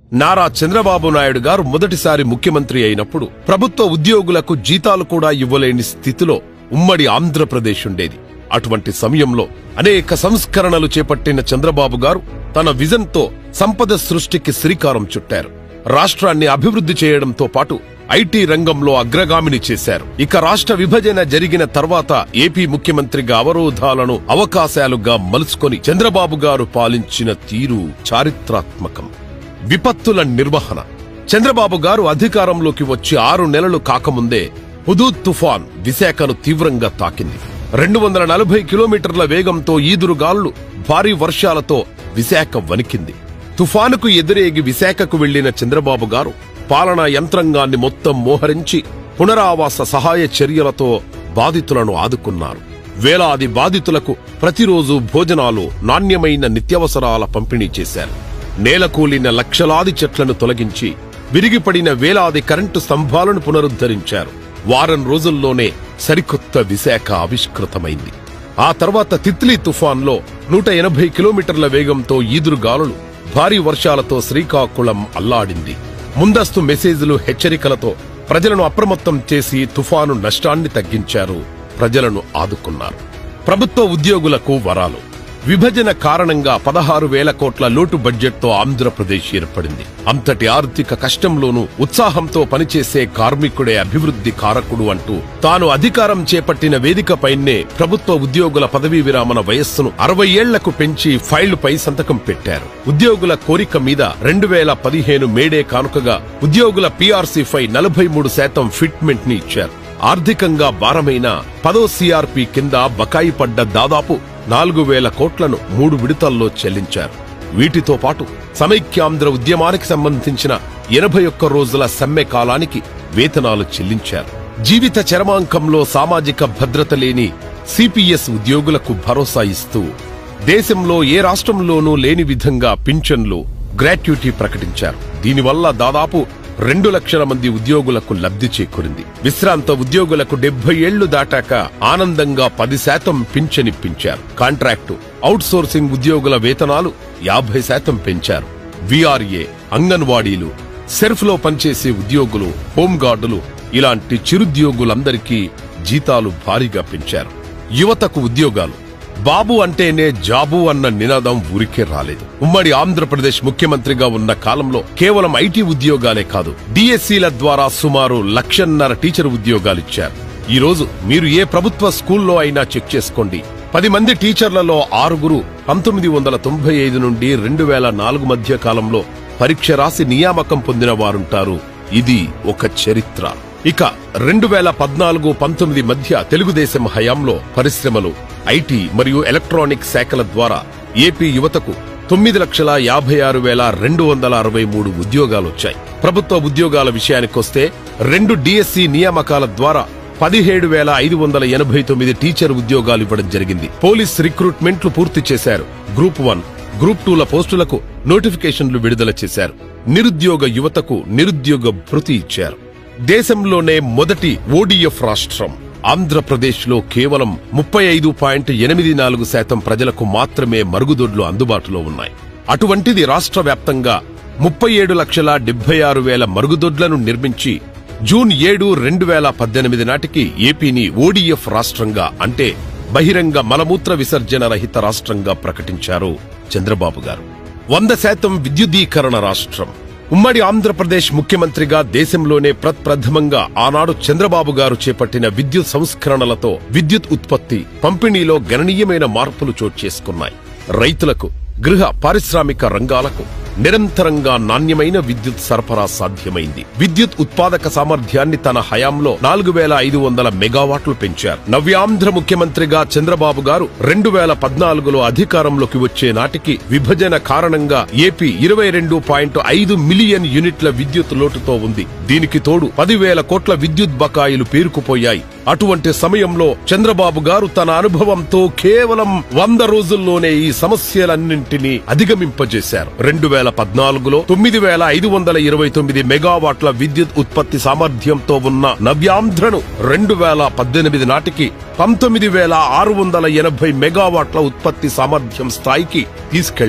నారా చంద్రబాబు నాయుడు గారు మొదటిసారి ముఖ్యమంత్రి అయినప్పుడు ప్రభుత్వ ఉద్యోగులకు జీతాలు కూడా ఇవ్వలేని స్థితిలో ఉమ్మడి ఆంధ్రప్రదేశ్ ఉండేది అటువంటి సమయంలో అనేక సంస్కరణలు చేపట్టిన చంద్రబాబు గారు తన విజన్తో సంపద సృష్టికి శ్రీకారం చుట్టారు రాష్ట్రాన్ని అభివృద్ధి చేయడంతో పాటు ఐటీ రంగంలో అగ్రగామిని చేశారు ఇక రాష్ట్ర విభజన జరిగిన తర్వాత ఏపీ ముఖ్యమంత్రిగా అవరోధాలను అవకాశాలుగా మలుచుకొని చంద్రబాబు గారు పాలించిన తీరు చారిత్రాత్మకం విపత్తుల నిర్వహణ చంద్రబాబు గారు అధికారంలోకి వచ్చి ఆరు నెలలు కాకముందే హుదూద్ తుఫాన్ విశాఖను తీవ్రంగా తాకింది రెండు వందల నలభై కిలోమీటర్ల వేగంతో ఈదురుగాళ్లు భారీ వర్షాలతో విశాఖ వణికింది తుఫానుకు ఎదురేగి విశాఖకు వెళ్లిన చంద్రబాబు గారు పాలనా యంత్రాంగాన్ని మొత్తం మోహరించి పునరావాస సహాయ చర్యలతో బాధితులను ఆదుకున్నారు వేలాది బాధితులకు ప్రతిరోజు భోజనాలు నాణ్యమైన నిత్యావసరాల పంపిణీ చేశారు నేలకూలిన లక్షలాది చెట్లను తొలగించి విరిగిపడిన వేలాది కరెంటు స్తంభాలను పునరుద్ధరించారు వారం రోజుల్లోనే సరికొత్త విశాఖ ఆవిష్కృతమైంది ఆ తర్వాత తిత్లీ తుఫాన్లో నూట ఎనభై కిలోమీటర్ల వేగంతో ఈదురుగాలులు భారీ వర్షాలతో శ్రీకాకుళం అల్లాడింది ముందస్తు మెసేజ్లు హెచ్చరికలతో ప్రజలను అప్రమత్తం చేసి తుఫాను నష్టాన్ని తగ్గించారు ప్రజలను ఆదుకున్నారు ప్రభుత్వ ఉద్యోగులకు వరాలు విభజన కారణంగా పదహారు వేల కోట్ల లోటు బడ్జెట్తో ఆంధ్రప్రదేశ్ ఏర్పడింది అంతటి ఆర్థిక కష్టంలోనూ ఉత్సాహంతో పనిచేసే కార్మికుడే అభివృద్ధి కారకుడు అంటూ తాను అధికారం చేపట్టిన వేదికపైనే ప్రభుత్వ ఉద్యోగుల పదవీ విరామణ వయస్సును అరవై ఏళ్లకు పెంచి ఫైళ్లపై సంతకం పెట్టారు ఉద్యోగుల కోరిక మీద రెండు వేల పదిహేను మేడే కానుకగా ఉద్యోగుల పీఆర్సీపై నలభై మూడు శాతం ఫిట్మెంట్ ని ఇచ్చారు ఆర్థికంగా భారమైన పదో సిఆర్పి కింద బకాయి పడ్డ దాదాపు నాలుగు వేల కోట్లను మూడు విడతల్లో చెల్లించారు వీటితో పాటు సమైక్యాంధ్ర ఉద్యమానికి సంబంధించిన ఎనభై ఒక్క రోజుల సమ్మె కాలానికి వేతనాలు చెల్లించారు జీవిత చరమాంకంలో సామాజిక భద్రత లేని సిపిఎస్ ఉద్యోగులకు భరోసా ఇస్తూ దేశంలో ఏ రాష్ట్రంలోనూ లేని విధంగా పింఛన్లు గ్రాట్యుటీ ప్రకటించారు దీనివల్ల దాదాపు రెండు లక్షల మంది ఉద్యోగులకు లబ్ధి చేకూరింది విశ్రాంత ఉద్యోగులకు డెబ్బై ఏళ్లు దాటాక ఆనందంగా పది శాతం పింఛనిప్పించారు కాంట్రాక్టు అవుట్సోర్సింగ్ ఉద్యోగుల వేతనాలు యాభై శాతం పెంచారు విఆర్ఏ అంగన్వాడీలు సెర్ఫ్ లో పనిచేసే ఉద్యోగులు హోంగార్డులు ఇలాంటి చిరుద్యోగులందరికీ జీతాలు భారీగా పెంచారు యువతకు ఉద్యోగాలు బాబు అంటేనే జాబు అన్న నినాదం ఊరికే రాలేదు ఉమ్మడి ఆంధ్రప్రదేశ్ ముఖ్యమంత్రిగా ఉన్న కాలంలో కేవలం ఐటీ ఉద్యోగాలే కాదు డిఎస్సీల ద్వారా సుమారు లక్షన్నర టీచర్ ఉద్యోగాలిచ్చారు ఈ రోజు మీరు ఏ ప్రభుత్వ స్కూల్లో అయినా చెక్ చేసుకోండి పది మంది టీచర్లలో ఆరుగురు పంతొమ్మిది వందల తొంభై ఐదు నుండి రెండు వేల నాలుగు మధ్య కాలంలో పరీక్ష రాసి నియామకం పొందిన వారుంటారు ఇది ఒక చరిత్ర ఇక రెండు వేల పద్నాలుగు పంతొమ్మిది మధ్య తెలుగుదేశం హయాంలో పరిశ్రమలు ఐటీ మరియు ఎలక్ట్రానిక్ శాఖల ద్వారా ఏపీ యువతకు తొమ్మిది లక్షల యాభై ఆరు వేల రెండు వందల అరవై మూడు ఉద్యోగాలొచ్చాయి ప్రభుత్వ ఉద్యోగాల విషయానికొస్తే రెండు డిఎస్సి నియామకాల ద్వారా పదిహేడు వేల ఐదు వందల ఎనభై తొమ్మిది టీచర్ ఉద్యోగాలు ఇవ్వడం జరిగింది పోలీస్ రిక్రూట్మెంట్లు పూర్తి చేశారు గ్రూప్ వన్ గ్రూప్ టూల పోస్టులకు నోటిఫికేషన్లు విడుదల చేశారు నిరుద్యోగ యువతకు నిరుద్యోగ భృతి ఇచ్చారు దేశంలోనే మొదటి ఓడిఎఫ్ రాష్ట్రం ఆంధ్రప్రదేశ్లో కేవలం ముప్పై ఐదు పాయింట్ ఎనిమిది నాలుగు శాతం ప్రజలకు మాత్రమే మరుగుదొడ్లు అందుబాటులో ఉన్నాయి అటువంటిది రాష్ట్ర వ్యాప్తంగా ముప్పై ఏడు లక్షల డెబ్బై ఆరు వేల మరుగుదొడ్లను నిర్మించి జూన్ ఏడు రెండు వేల పద్దెనిమిది నాటికి ఏపీని ఓడిఎఫ్ రాష్ట్రంగా అంటే బహిరంగ మలమూత్ర విసర్జన రహిత రాష్ట్రంగా ప్రకటించారు చంద్రబాబు గారు వంద శాతం విద్యుదీకరణ రాష్ట్రం ఉమ్మడి ఆంధ్రప్రదేశ్ ముఖ్యమంత్రిగా దేశంలోనే ప్రప్రథమంగా ఆనాడు చంద్రబాబు గారు చేపట్టిన విద్యుత్ సంస్కరణలతో విద్యుత్ ఉత్పత్తి పంపిణీలో గణనీయమైన మార్పులు చోటు చేసుకున్నాయి రైతులకు గృహ పారిశ్రామిక రంగాలకు నిరంతరంగా నాణ్యమైన విద్యుత్ సరఫరా సాధ్యమైంది విద్యుత్ ఉత్పాదక సామర్థ్యాన్ని తన హయాంలో నాలుగు వేల ఐదు వందల మెగావాట్లు పెంచారు నవ్యాంధ్ర ముఖ్యమంత్రిగా చంద్రబాబు గారు రెండు వేల పద్నాలుగులో అధికారంలోకి వచ్చే నాటికి విభజన కారణంగా ఏపీ ఇరవై రెండు పాయింట్ ఐదు మిలియన్ యూనిట్ల విద్యుత్ లోటుతో ఉంది దీనికి తోడు పదివేల కోట్ల విద్యుత్ బకాయిలు పేరుకుపోయాయి అటువంటి సమయంలో చంద్రబాబు గారు తన అనుభవంతో కేవలం వంద రోజుల్లోనే ఈ సమస్యలన్నింటినీ అధిగమింపజేశారు రెండు వేల పద్నాలుగులో తొమ్మిది వేల ఐదు వందల ఇరవై తొమ్మిది మెగావాట్ల విద్యుత్ ఉత్పత్తి సామర్థ్యంతో ఉన్న నవ్యాంధ్రను రెండు వేల పద్దెనిమిది నాటికి పంతొమ్మిది వేల ఆరు వందల ఎనభై మెగావాట్ల ఉత్పత్తి సామర్థ్యం స్థాయికి తీసుకెళ్లారు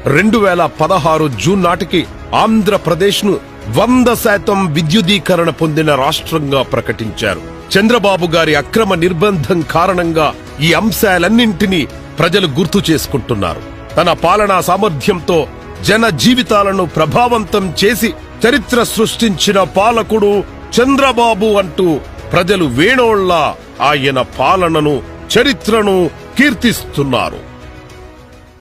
రెండు వేల పదహారు జూన్ నాటికి ఆంధ్రప్రదేశ్ ను వంద శాతం విద్యుదీకరణ పొందిన రాష్ట్రంగా ప్రకటించారు చంద్రబాబు గారి అక్రమ నిర్బంధం కారణంగా ఈ అంశాలన్నింటినీ ప్రజలు గుర్తు చేసుకుంటున్నారు తన పాలనా సామర్థ్యంతో జన జీవితాలను ప్రభావంతం చేసి చరిత్ర సృష్టించిన పాలకుడు చంద్రబాబు అంటూ ప్రజలు వేణోళ్ల ఆయన పాలనను చరిత్రను కీర్తిస్తున్నారు